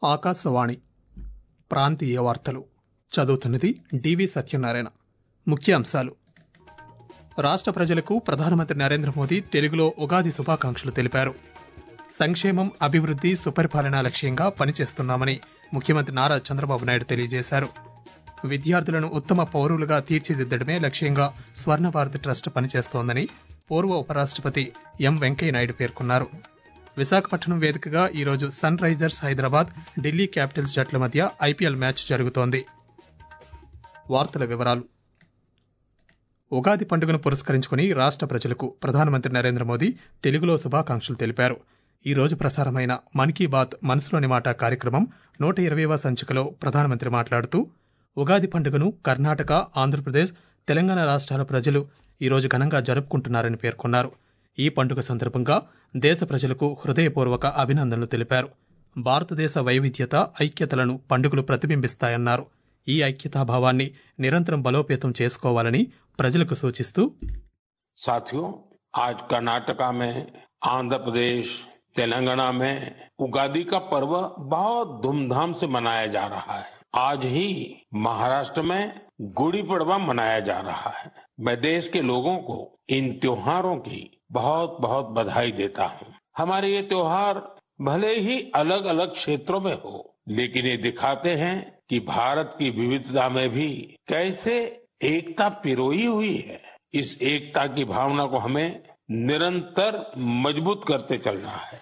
ఆకాశవాణి ప్రాంతీయ వార్తలు చదువుతున్నది డివి సత్యనారాయణ ముఖ్యాంశాలు రాష్ట్ర ప్రజలకు ప్రధానమంత్రి నరేంద్ర మోదీ తెలుగులో ఉగాది శుభాకాంక్షలు తెలిపారు సంక్షేమం అభివృద్ధి సుపరిపాలన లక్ష్యంగా పనిచేస్తున్నామని ముఖ్యమంత్రి నారా చంద్రబాబు నాయుడు తెలియజేశారు విద్యార్థులను ఉత్తమ పౌరులుగా తీర్చిదిద్దడమే లక్ష్యంగా స్వర్ణ భారత్ ట్రస్ట్ పనిచేస్తోందని పూర్వ ఉపరాష్ట్రపతి ఎం వెంకయ్యనాయుడు పేర్కొన్నారు విశాఖపట్నం వేదికగా ఈరోజు Sunrisers Hyderabad Delhi Capitals జట్ల మధ్య ఐపీఎల్ మ్యాచ్ జరుగుతోంది వార్తల వివరాలు ఉగాది పండుగను పురస్కరించుకుని రాష్ట్ర ప్రజలకు ప్రధానమంత్రి నరేంద్ర మోదీ తెలుగులో శుభాకాంక్షలు తెలిపారు ఈ రోజు ప్రసారమైన మన్ కీ బాత్ మనసులోని మాట కార్యక్రమం నూట ఇరవైవ సంచికలో ప్రధానమంత్రి మాట్లాడుతూ ఉగాది పండుగను కర్ణాటక ఆంధ్రప్రదేశ్ తెలంగాణ రాష్ట్రాల ప్రజలు ఈరోజు ఘనంగా జరుపుకుంటున్నారని పేర్కొన్నారు ఈ పండుగ సందర్భంగా దేశ ప్రజలకు హృదయపూర్వక అభినందనలు తెలిపారు భారతదేశ వైవిధ్యత ఐక్యతలను పండుగలు ప్రతిబింబిస్తాయన్నారు ఈ ఐక్యతాభావాన్ని నిరంతరం బలోపేతం చేసుకోవాలని ప్రజలకు సూచిస్తూ साथियों आज कर्नाटका में आंध्र प्रदेश तेलंगाना में उगादी का पर्व बहुत धूमधाम से मनाया जा रहा है आज ही महाराष्ट्र में गुड़ी पड़वा मनाया जा रहा है मैं देश के लोगों को इन त्योहारों की बहुत बहुत बधाई देता हूं हमारे ये त्योहार भले ही अलग अलग क्षेत्रों में हो लेकिन ये दिखाते हैं कि भारत की विविधता में भी कैसे एकता पिरोई हुई है इस एकता की भावना को हमें निरंतर मजबूत करते चलना है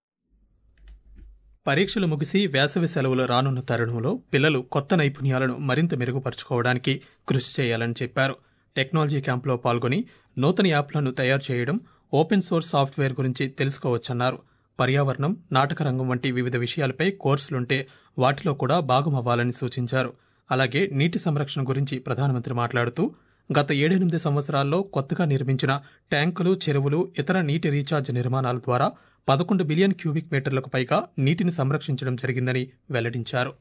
పరీక్షలు ముగిసి వేసవి సెలవులు రానున్న తరుణంలో పిల్లలు కొత్త నైపుణ్యాలను మరింత మెరుగుపరుచుకోవడానికి కృషి చేయాలని చెప్పారు టెక్నాలజీ క్యాంపులో పాల్గొని నూతన యాప్లను తయారు చేయడం ఓపెన్ సోర్స్ సాఫ్ట్వేర్ గురించి తెలుసుకోవచ్చన్నారు పర్యావరణం నాటక రంగం వంటి వివిధ విషయాలపై కోర్సులుంటే వాటిలో కూడా భాగమవ్వాలని సూచించారు అలాగే నీటి సంరక్షణ గురించి ప్రధానమంత్రి మాట్లాడుతూ గత ఏడెనిమిది సంవత్సరాల్లో కొత్తగా నిర్మించిన ట్యాంకులు చెరువులు ఇతర నీటి రీఛార్జ్ నిర్మాణాల ద్వారా పదకొండు బిలియన్ క్యూబిక్ మీటర్లకు పైగా నీటిని సంరక్షించడం జరిగిందని వెల్లడించారు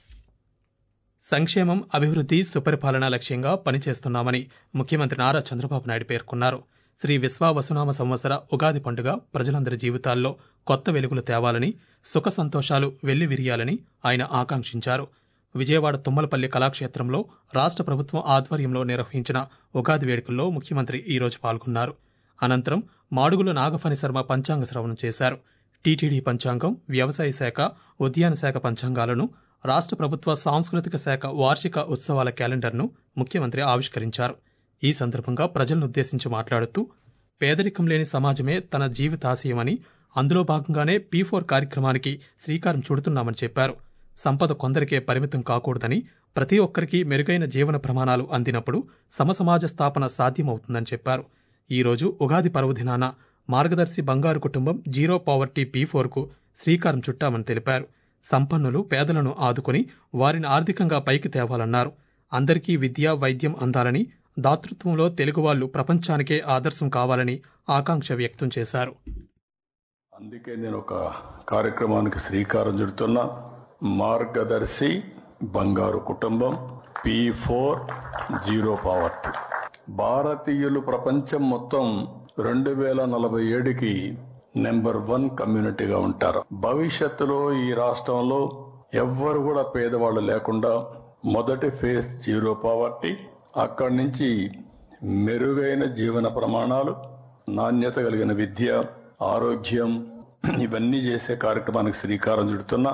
సంక్షేమం అభివృద్ధి సుపరిపాలన లక్ష్యంగా పనిచేస్తున్నామని ముఖ్యమంత్రి నారా చంద్రబాబు నాయుడు పేర్కొన్నారు శ్రీ విశ్వావసునామ సంవత్సర ఉగాది పండుగ ప్రజలందరి జీవితాల్లో కొత్త వెలుగులు తేవాలని సుఖ సంతోషాలు వెల్లివిరియాలని ఆయన ఆకాంక్షించారు విజయవాడ తుమ్మలపల్లి కళాక్షేత్రంలో రాష్ట్ర ప్రభుత్వం ఆధ్వర్యంలో నిర్వహించిన ఉగాది వేడుకల్లో ముఖ్యమంత్రి ఈరోజు పాల్గొన్నారు అనంతరం మాడుగుల నాగఫణి శర్మ పంచాంగ శ్రవణం చేశారు టీటీడీ పంచాంగం వ్యవసాయ శాఖ ఉద్యాన శాఖ పంచాంగాలను రాష్ట్ర ప్రభుత్వ సాంస్కృతిక శాఖ వార్షిక ఉత్సవాల క్యాలెండర్ను ముఖ్యమంత్రి ఆవిష్కరించారు ఈ సందర్భంగా ప్రజలనుద్దేశించి మాట్లాడుతూ పేదరికం లేని సమాజమే తన జీవితాశయమని అందులో భాగంగానే పీ ఫోర్ కార్యక్రమానికి శ్రీకారం చుడుతున్నామని చెప్పారు సంపద కొందరికే పరిమితం కాకూడదని ప్రతి ఒక్కరికి మెరుగైన జీవన ప్రమాణాలు అందినప్పుడు సమసమాజ స్థాపన సాధ్యమవుతుందని చెప్పారు ఈ రోజు ఉగాది పర్వదినాన మార్గదర్శి బంగారు కుటుంబం జీరో పావర్టీ పీ ఫోర్కు శ్రీకారం చుట్టామని తెలిపారు సంపన్నులు పేదలను ఆదుకుని వారిని ఆర్థికంగా పైకి తేవాలన్నారు అందరికీ విద్య వైద్యం అందాలని దాతృత్వంలో తెలుగువాళ్లు ప్రపంచానికే ఆదర్శం కావాలని ఆకాంక్ష వ్యక్తం చేశారు అందుకే నేను ఒక కార్యక్రమానికి శ్రీకారం చుడుతున్నా మార్గదర్శి బంగారు కుటుంబం పి ఫోర్ జీరో పావర్టీ భారతీయులు ప్రపంచం మొత్తం రెండు వేల నలభై ఏడుకి నెంబర్ వన్ కమ్యూనిటీగా ఉంటారు భవిష్యత్తులో ఈ రాష్ట్రంలో ఎవ్వరు కూడా పేదవాళ్ళు లేకుండా మొదటి ఫేజ్ జీరో పావర్టీ అక్కడి నుంచి మెరుగైన జీవన ప్రమాణాలు నాణ్యత కలిగిన విద్య ఆరోగ్యం ఇవన్నీ చేసే కార్యక్రమానికి శ్రీకారం చుడుతున్నా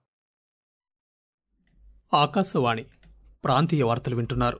ఆకాశవాణి ప్రాంతీయ వార్తలు వింటున్నారు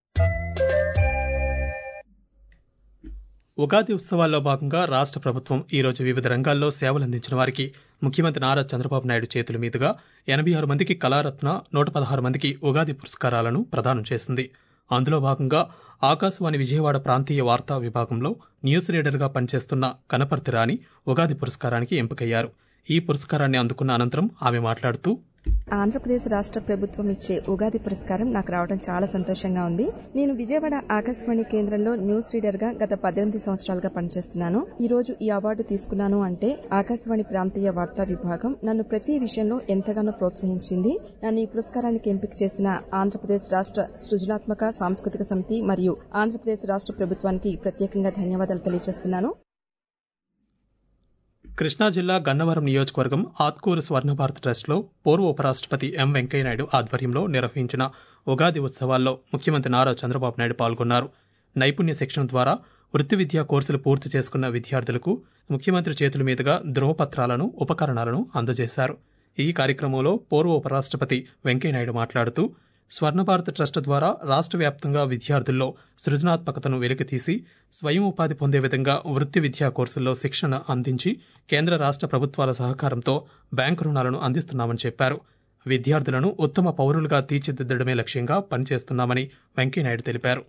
ఉగాది ఉత్సవాల్లో భాగంగా రాష్ట్ర ప్రభుత్వం ఈరోజు వివిధ రంగాల్లో సేవలందించిన వారికి ముఖ్యమంత్రి నారా చంద్రబాబు నాయుడు చేతుల మీదుగా ఎనభై ఆరు మందికి కళారత్న నూట పదహారు మందికి ఉగాది పురస్కారాలను ప్రదానం చేసింది అందులో భాగంగా ఆకాశవాణి విజయవాడ ప్రాంతీయ వార్తా విభాగంలో న్యూస్ రీడర్గా పనిచేస్తున్న కనపర్తి రాణి ఉగాది పురస్కారానికి ఎంపికయ్యారు ఈ పురస్కారాన్ని అందుకున్న అనంతరం ఆమె మాట్లాడుతూ ఆంధ్రప్రదేశ్ రాష్ట్ర ప్రభుత్వం ఇచ్చే ఉగాది పురస్కారం నాకు రావడం చాలా సంతోషంగా ఉంది నేను విజయవాడ ఆకాశవాణి కేంద్రంలో న్యూస్ రీడర్ గా గత పద్దెనిమిది సంవత్సరాలుగా పనిచేస్తున్నాను ఈ రోజు ఈ అవార్డు తీసుకున్నాను అంటే ఆకాశవాణి ప్రాంతీయ వార్తా విభాగం నన్ను ప్రతి విషయంలో ఎంతగానో ప్రోత్సహించింది నన్ను ఈ పురస్కారానికి ఎంపిక చేసిన ఆంధ్రప్రదేశ్ రాష్ట్ర సృజనాత్మక సాంస్కృతిక సమితి మరియు ఆంధ్రప్రదేశ్ రాష్ట్ర ప్రభుత్వానికి ప్రత్యేకంగా ధన్యవాదాలు తెలియజేస్తున్నాను కృష్ణా జిల్లా గన్నవరం నియోజకవర్గం ఆత్కూరు స్వర్ణ భారత్ ట్రస్ట్లో పూర్వ ఉపరాష్ట్రపతి ఎం వెంకయ్యనాయుడు ఆధ్వర్యంలో నిర్వహించిన ఉగాది ఉత్సవాల్లో ముఖ్యమంత్రి నారా చంద్రబాబు నాయుడు పాల్గొన్నారు నైపుణ్య శిక్షణ ద్వారా వృత్తి విద్యా కోర్సులు పూర్తి చేసుకున్న విద్యార్థులకు ముఖ్యమంత్రి చేతుల మీదుగా ధ్రువపత్రాలను ఉపకరణాలను అందజేశారు ఈ కార్యక్రమంలో పూర్వ ఉపరాష్ట్రపతి వెంకయ్యనాయుడు మాట్లాడుతూ స్వర్ణ భారత్ ట్రస్ట్ ద్వారా రాష్ట్ర వ్యాప్తంగా విద్యార్థుల్లో సృజనాత్మకతను వెలికితీసి స్వయం ఉపాధి పొందే విధంగా వృత్తి విద్యా కోర్సుల్లో శిక్షణ అందించి కేంద్ర రాష్ట్ర ప్రభుత్వాల సహకారంతో బ్యాంకు రుణాలను అందిస్తున్నామని చెప్పారు విద్యార్థులను ఉత్తమ పౌరులుగా తీర్చిదిద్దడమే లక్ష్యంగా పనిచేస్తున్నామని వెంకయ్యనాయుడు తెలిపారు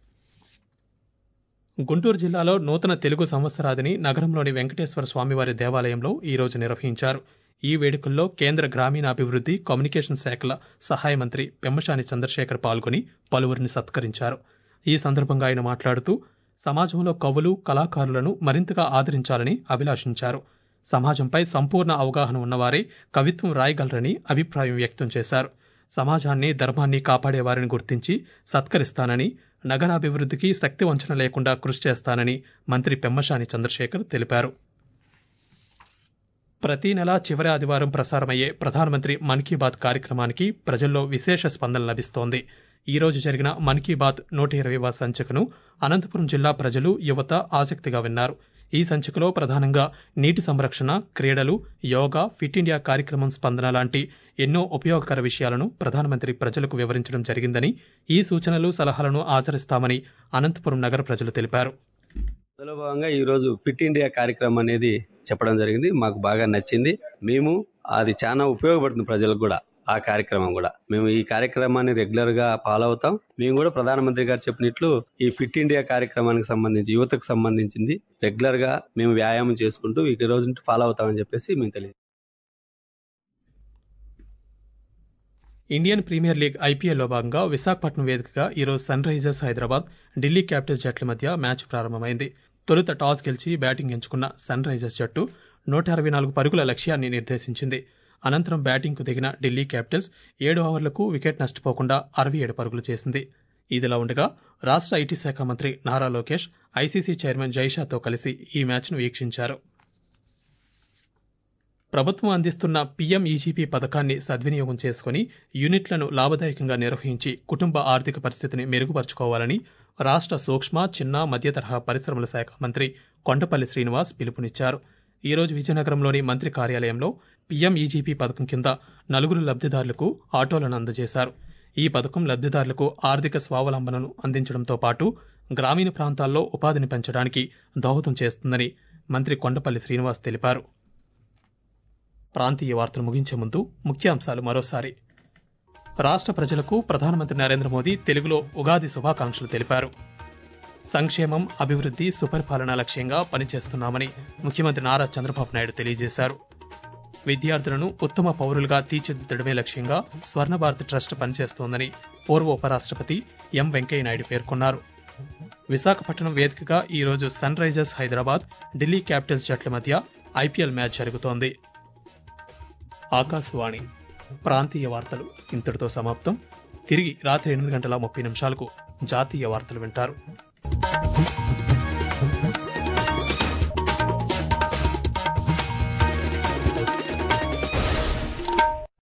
గుంటూరు జిల్లాలో నూతన తెలుగు సంవత్సరాదిని నగరంలోని వెంకటేశ్వర స్వామివారి దేవాలయంలో ఈ రోజు నిర్వహించారు ఈ వేడుకల్లో కేంద్ర గ్రామీణాభివృద్ధి కమ్యూనికేషన్ శాఖల సహాయ మంత్రి పెమ్మశాని చంద్రశేఖర్ పాల్గొని పలువురిని సత్కరించారు ఈ సందర్భంగా ఆయన మాట్లాడుతూ సమాజంలో కవులు కళాకారులను మరింతగా ఆదరించాలని అభిలాషించారు సమాజంపై సంపూర్ణ అవగాహన ఉన్నవారే కవిత్వం రాయగలరని అభిప్రాయం వ్యక్తం చేశారు సమాజాన్ని ధర్మాన్ని కాపాడేవారిని గుర్తించి సత్కరిస్తానని నగరాభివృద్ధికి శక్తి వంచన లేకుండా కృషి చేస్తానని మంత్రి పెమ్మశాని చంద్రశేఖర్ తెలిపారు ప్రతి నెల చివరి ఆదివారం ప్రసారమయ్యే ప్రధానమంత్రి మన్ కీ బాత్ కార్యక్రమానికి ప్రజల్లో విశేష స్పందన లభిస్తోంది ఈ రోజు జరిగిన మన్ కీ బాత్ నూట ఇరవైవ సంచికను అనంతపురం జిల్లా ప్రజలు యువత ఆసక్తిగా విన్నారు ఈ సంచికలో ప్రధానంగా నీటి సంరక్షణ క్రీడలు యోగా ఫిట్ ఇండియా కార్యక్రమం స్పందన లాంటి ఎన్నో ఉపయోగకర విషయాలను ప్రధానమంత్రి ప్రజలకు వివరించడం జరిగిందని ఈ సూచనలు సలహాలను ఆచరిస్తామని అనంతపురం నగర ప్రజలు తెలిపారు అందులో భాగంగా ఈ రోజు ఫిట్ ఇండియా కార్యక్రమం అనేది చెప్పడం జరిగింది మాకు బాగా నచ్చింది మేము అది చాలా ఉపయోగపడుతుంది ప్రజలకు కూడా ఆ కార్యక్రమం కూడా మేము ఈ కార్యక్రమాన్ని రెగ్యులర్ గా ఫాలో అవుతాం మేము కూడా ప్రధానమంత్రి గారు చెప్పినట్లు ఈ ఫిట్ ఇండియా కార్యక్రమానికి సంబంధించి యువతకు సంబంధించింది రెగ్యులర్ గా మేము వ్యాయామం చేసుకుంటూ ఈ రోజు నుండి ఫాలో అవుతామని చెప్పేసి మేము తెలియదు ఇండియన్ ప్రీమియర్ లీగ్ ఐపీఎల్లో భాగంగా విశాఖపట్నం వేదికగా ఈరోజు Sunrisers Hyderabad Delhi Capitals జట్ల మధ్య మ్యాచ్ ప్రారంభమైంది తొలుత టాస్ గెలిచి బ్యాటింగ్ ఎంచుకున్న సన్ రైజర్స్ జట్టు నూట అరవై నాలుగు పరుగుల లక్ష్యాన్ని నిర్దేశించింది అనంతరం బ్యాటింగ్కు దిగిన ఢిల్లీ క్యాపిటల్స్ ఏడు ఓవర్లకు వికెట్ నష్టపోకుండా అరవై ఏడు పరుగులు చేసింది ఇదిలా ఉండగా రాష్ట్ర ఐటీ శాఖ మంత్రి నారా లోకేష్ ఐసీసీ చైర్మన్ జైషాతో కలిసి ఈ మ్యాచ్ను వీక్షించారు ప్రభుత్వం అందిస్తున్న పీఎం ఈజీపీ పథకాన్ని సద్వినియోగం చేసుకుని యూనిట్లను లాభదాయకంగా నిర్వహించి కుటుంబ ఆర్థిక పరిస్థితిని మెరుగుపరుచుకోవాలని రాష్ట్ర సూక్ష్మ చిన్న మధ్య తరహా పరిశ్రమల శాఖ మంత్రి కొండపల్లి శ్రీనివాస్ పిలుపునిచ్చారు ఈ రోజు విజయనగరంలోని మంత్రి కార్యాలయంలో పీఎం ఈజీపీ పథకం కింద నలుగురు లబ్ధిదారులకు ఆటోలను అందజేశారు ఈ పథకం లబ్ధిదారులకు ఆర్థిక స్వావలంబనను అందించడంతో పాటు గ్రామీణ ప్రాంతాల్లో ఉపాధిని పెంచడానికి దోహదం చేస్తుందని మంత్రి కొండపల్లి శ్రీనివాస్ తెలిపారు ప్రాంతీయ వార్తలు ముగించే ముందు ముఖ్యాంశాలు మరోసారి రాష్ట్ర ప్రజలకు ప్రధానమంత్రి నరేంద్ర మోదీ తెలుగులో ఉగాది శుభాకాంక్షలు తెలిపారు సంక్షేమం అభివృద్ధి సుపరిపాలన లక్ష్యంగా పనిచేస్తున్నామని ముఖ్యమంత్రి నారా చంద్రబాబు నాయుడు తెలియజేశారు విద్యార్థులను ఉత్తమ పౌరులుగా తీర్చిదిద్దడమే లక్ష్యంగా స్వర్ణ భారత్ ట్రస్ట్ పనిచేస్తోందని పూర్వ ఉపరాష్ట్రపతి ఎం వెంకయ్యనాయుడు పేర్కొన్నారు విశాఖపట్నం వేదికగా ఈరోజు Sunrisers Hyderabad Delhi Capitals జట్ల మధ్య ఐపీఎల్ మ్యాచ్ జరుగుతోంది ఆకాశవాణి ప్రాంతీయ వార్తలు ఇంతటితో సమాప్తం తిరిగి రాత్రి ఎనిమిది గంటల ముప్పై నిమిషాలకు జాతీయ వార్తలు వింటారు